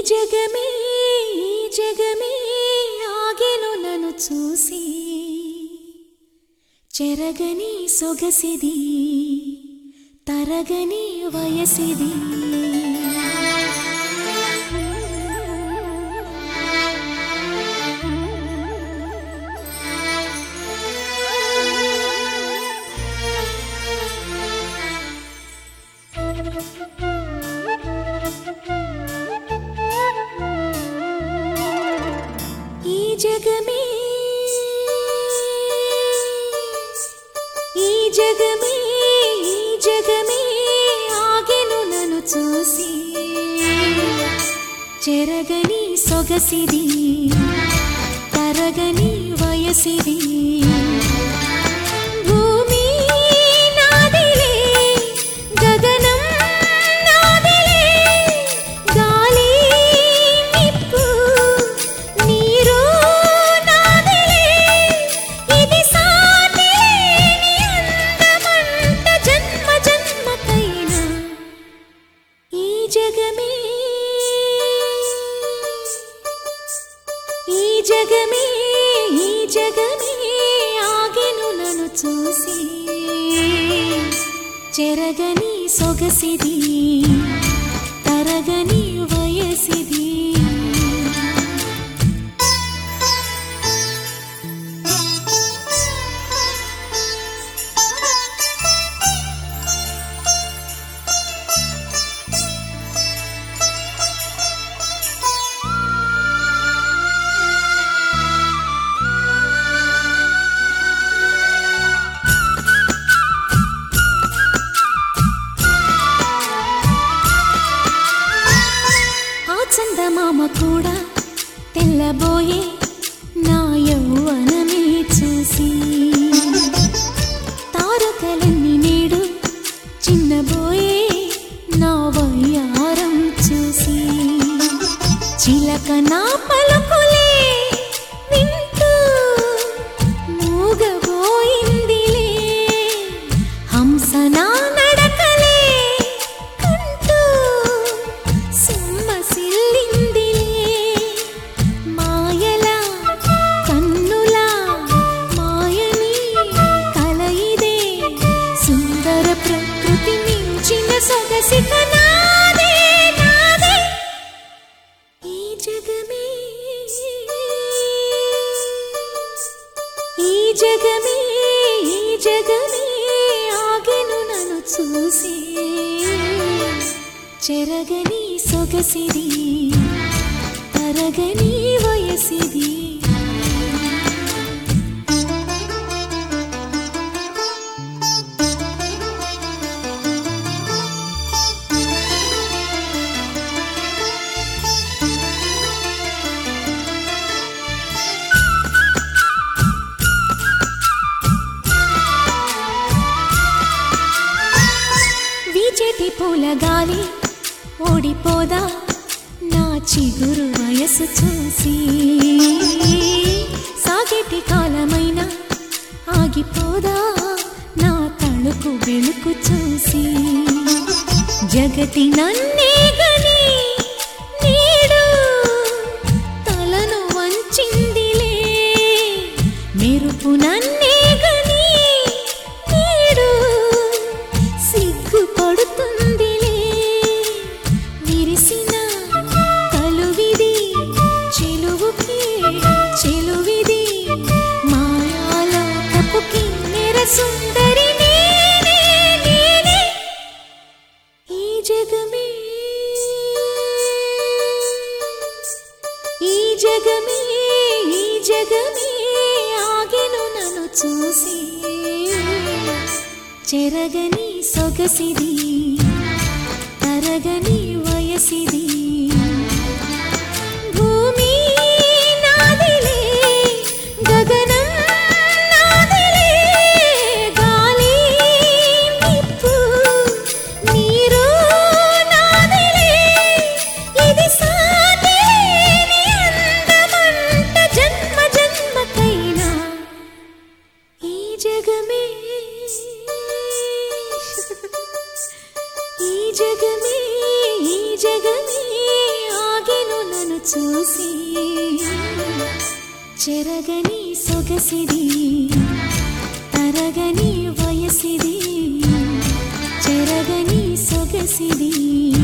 జగమే ఈ జగమే ఆగెను నన్ను చూసి చెరగని సొగసిది తరగని వయసిది ఈ జగమే ఈ జగమే ఈ జగమే ఆగెను నన్ను చూసి చెరగని సొగసిది తరగని వయసిది భూమి నాదిలే గగనం నాదిలే గాలి నిప్పు నీరు నాదిలే ఇది సాటి లేని అందమంట జన్మ జన్మకైనా ఈ జగమే ఈ జగమే ఈ జగమే ఆగెను నన్ను చూసి చెరగని సొగసిది తరగని వయసిది ఆ చందమామ కూడా తెల్లబోయే నా యౌవనమే చూసి తారకలన్నీ నేడు చిన్నబోయే నా వయ్యారం చూసి చిలక నా పలుకులే వింటూ మూగబోయిందిలే హంస నా నడకలే కంటూ సొమ్మసిల్లిందిలే మాయలా కన్నులా మాయని కలయిదే సుందర ప్రకృతి మించిన సొగసిక నాదే నాదే ఈ జగమే ఈ జగమే ఈ జగమే ఆగెను నన్ను చూసి చెరగని సొగసిది తరగని వయసిది వీచెటి పూల గాలి ఓడిపోదా నా చిగురు వయసు చూసి సాగేటి కాలమైన ఆగిపోదా నా తళుకు వెలుకు చూసి జగతి నన్నే గని నీడు తలను వంచిందిలే మెరుపు నన్నే గని నీడు సిగ్గుపడుతుందిలే విరిసిన కలువిది చెలువుకి చెలువిది మాయాలోకపు కిన్నెర సుందరి నేనే నేనే ఈ జగమే ఈ జగమే ఈ జగమే ఆగెను నన్ను చూసి చెరగని సొగసిది తరగని వయసిది భూమి నాదిలే గగనం నాదిలే గాలి నిప్పు నీరు నాదిలే ఇది సాటి లేని అందమంట జన్మ జన్మకైనా ఈ జగమే ఈ జగమే ఈ జగమే చూసి చెరగని సొగసిది తరగని వయసిది చెరగని సొగసిది